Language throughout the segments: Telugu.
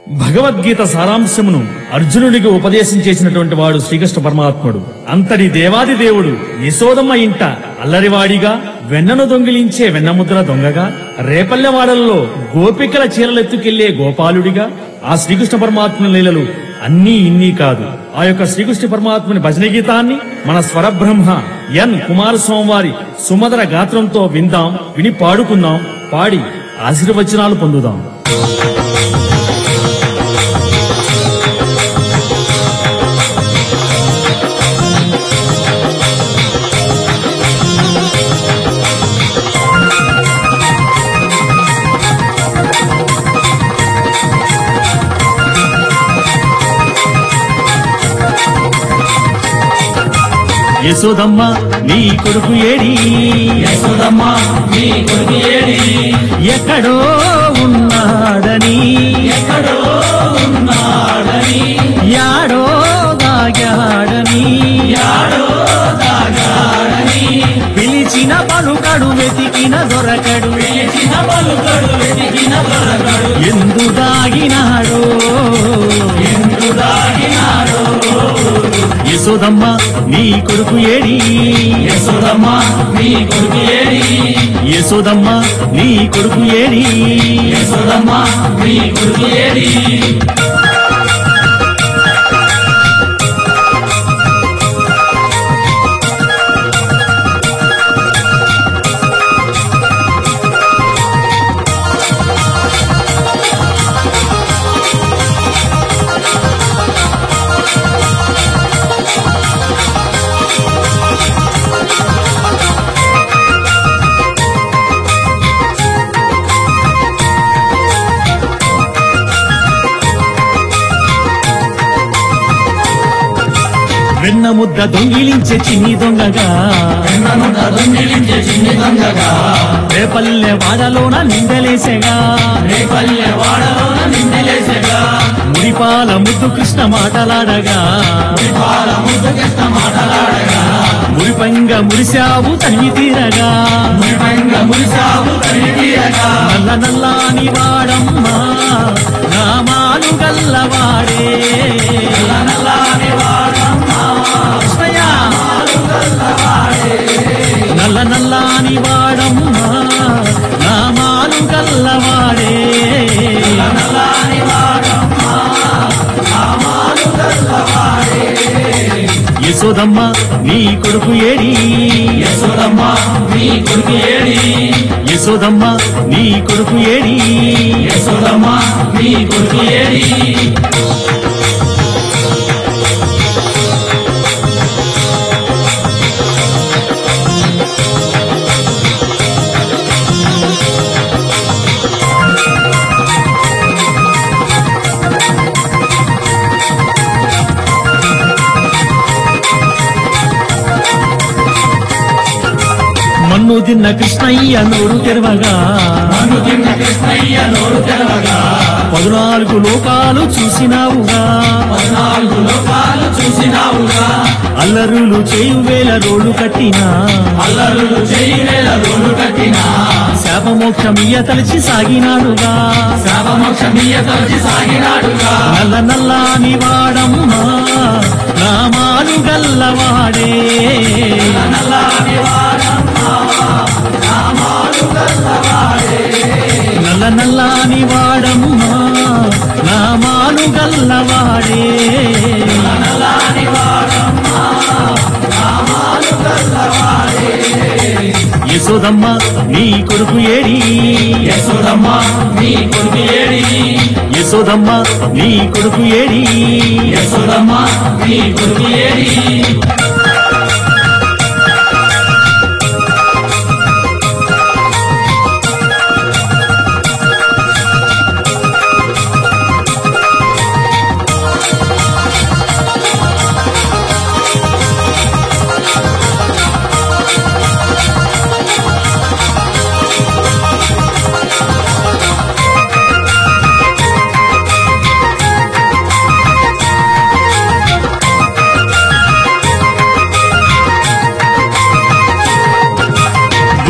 భగవద్గీత సారాంశమును అర్జునుడికి ఉపదేశం చేసినటువంటి వాడు శ్రీకృష్ణ పరమాత్ముడు అంతటి దేవాది దేవుడు యశోదమ్మ ఇంట అల్లరివాడిగా వెన్నను దొంగిలించే వెన్నముద్ర దొంగగా రేపల్లెవాడలలో గోపికల చీరలెత్తుకెళ్లే గోపాలుడిగా ఆ శ్రీకృష్ణ పరమాత్మ లీలలు అన్నీ ఇన్ని కాదు ఆ యొక్క శ్రీకృష్ణ పరమాత్మని భజన గీతాన్ని మన స్వరబ్రహ్మ ఎన్ కుమారస్వామి వారి సుమధుర గాత్రంతో విందాం విని పాడుకుందాం పాడి ఆశీర్వచనాలు పొందుదాం యశోదమ్మ నీ కొడుకు ఏడి యశోదమ్మ నీ కొడుకు ఏడి ఎక్కడో ఉన్నాడని ఎక్కడో ఉన్నాడని యాడో దాగాడని యాడో దాగాడని పిలిచిన పలుకడు వెతికిన దొరకడు పిలిచిన పలుకడు వెతికిన దొరకడు ఎందు దాగినాడో ఎందు దాగినాడో యశోదమ్మ నీ కొడుకు ఏడి యశోదమ్మ నీ కొడుకు ఏడి యశోదమ్మ నీ కొడుకు ఏడి యశోదమ్మ నీ కొడుకు ఏడి వెన్న ముద్ద దొంగిలించే చిన్ని దొంగగా వెన్నను దొంగిలించే చిన్ని దొంగగా రేపల్లె వాడలోన నిందలేసెగా రేపల్లె వాడలోన నిందలేసగా ముడిపాల ముద్దు కృష్ణ మాటలాడగా పాల ముద్దు కృష్ణ మాటలాడగా మురిపంగ మురిశావు తనివి తీరగా మురిపంగ మురిసావు తనివీరగా నల్ల నల్లాని వాడమ్మా నామాలు గల్లవాడే నల్లాని వాడమ్మా కృష్ణయ్య. నల్ల నల్లాని వాడమ్మా నామాలు గల్లవాడే నల్లాని వాడమ్మా నామాలు గల్లవాడే యశోదమ్మ నీ కొడుకు ఏడి యశోదమ్మ నీ కొడుకు ఏడి యశోదమ్మ నీ కొడుకు ఏడి యశోదమ్మ నీ కొడుకు ఏడి మన్ను తిన్న కృష్ణయ్య నోరు తెరవగా నన్ను తిన్న కృష్ణయ్య నోరు తెరవగా పద్నాలుగు లోకాలు చూసినావుగా పద్నాలుగు లోకాలు చూసినావుగా అల్లరులు చేయు వేల రోడ్లు కట్టినా అల్లరులు చేయి వేల రోడ్లు కట్టినా శాపమోక్షమియ తలచి సాగినాడుగా శాపమోక్షమీయ తలచి సాగినాడుగా నల్ల నల్లాని వాడమ్మా నామాలు గల్లవాడే నల్లాని వాడమ్మా నామాలు గల్లవాడే నల్ల నల్లాని వాడమ్మా నామాలు గల్లవాడే నల్లాని వాడమ్మా నామాలు గల్లవాడే యశోదమ్మ నీ కొడుకు ఏడి యశోదమ్మ నీ కొడుకు ఏడి యశోదమ్మ నీ కొడుకు ఏడి యశోదమ్మ నీ కొడుకు ఏడి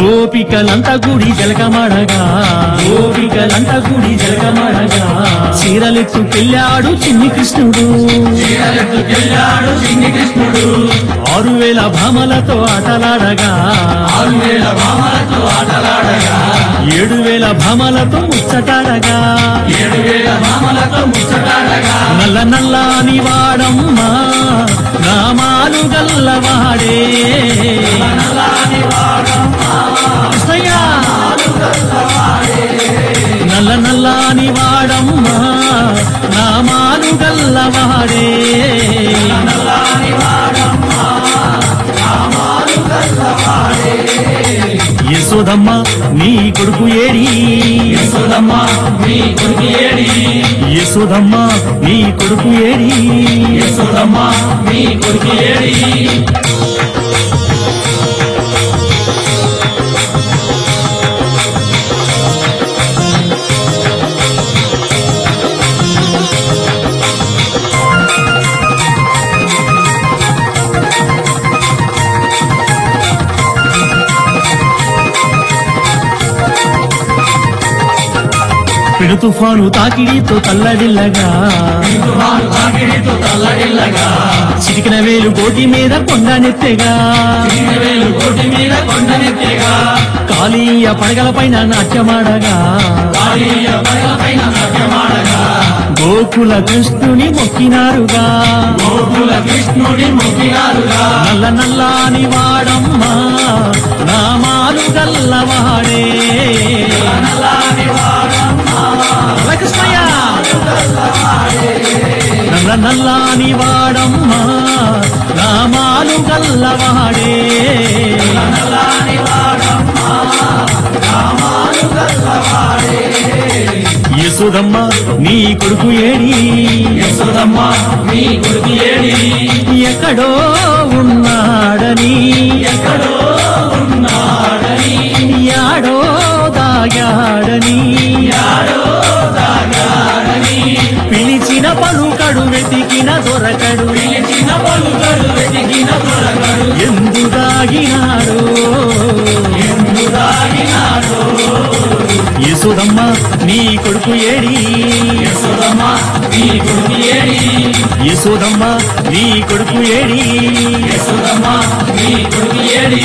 గోపికలంతా గుడి జలకమడగా గోపికలంతా గుడి జలకమడగా చీరలెత్తు పెళ్ళాడు చిన్ని కృష్ణుడు చీరలెత్తుకెళ్ళాడు చిన్ని కృష్ణుడు ఆరు వేల భామలతో ఆటలాడగా ఆరు వేల భామలతో ఆటలాడగా ఏడు వేల భామలతో ముచ్చటాడగా ఏడు వేల భామలతో ముచ్చటాడగా నల్ల నల్లాని వాడమ్మా నామాలు గల్లవాడే నల్లాని వాడమ్మా కృష్ణయ్య నల్ల నల్లాని వాడమ్మా నామాలు గల్లవాడే నల్లాని వాడమ్మా రామాలు గల్లవాడే యశోదమ్మ నీ కొడుకు ఏడి యశోదమ్మ మీ కొడుకు ఏడి యశోదమ్మ నీ కొడుకు ఏడి యశోదమ్మ మీ కొడుకు ఏడి పిడు తుఫాను తాకిడితో తల్లడిల్లగా తుఫాను తాకిడితో తల్లడిల్లగా చిటికిన వేలు కోటి మీద కొండనెత్తెగా వేలు కోటి మీద కొండనెత్తేగా కాళీయ పడగల పైన నాట్యమాడగా కాళీయ పైన నాట్యమాడగా గోకుల కృష్ణుని మొక్కినారుగా గోకుల కృష్ణుడి మొక్కినారుగా నల్ల నల్లాని వాడమ్మా నామాలు గల్లవాడే నల్లాని వాడమ్మా నల్ల కృష్ణయ్య నల్ల నల్లాని వాడమ్మా నామాలు గల్లవాడే నల్లాని వాడమ్మా రామాలు గల్లవాడే యశోదమ్మ నీ కొడుకు ఏడి యశోదమ్మ మీ కొడుకు ఏడి ఎక్కడో ఉన్నాడని ఎక్కడో ఉన్నాడని యాడో దాగాడని యాడో దాగాడని పిలిచిన పలుకడు వెతికిన దొరకడు పిలిచిన పలుకడు వెతికిన దొరకడు ఎందు దాగినాడు ఎందు దాగినాడు యశోదమ్మ నీ కొడుకు ఏడి యశోదమ్మ మీ కొడుకు ఏడి యశోదమ్మ నీ కొడుకు ఏడి యశోదమ్మ మీ కొడుకు ఏడి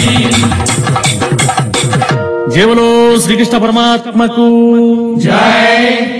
జేవలో శ్రీకృష్ణ పరమాత్మకు జై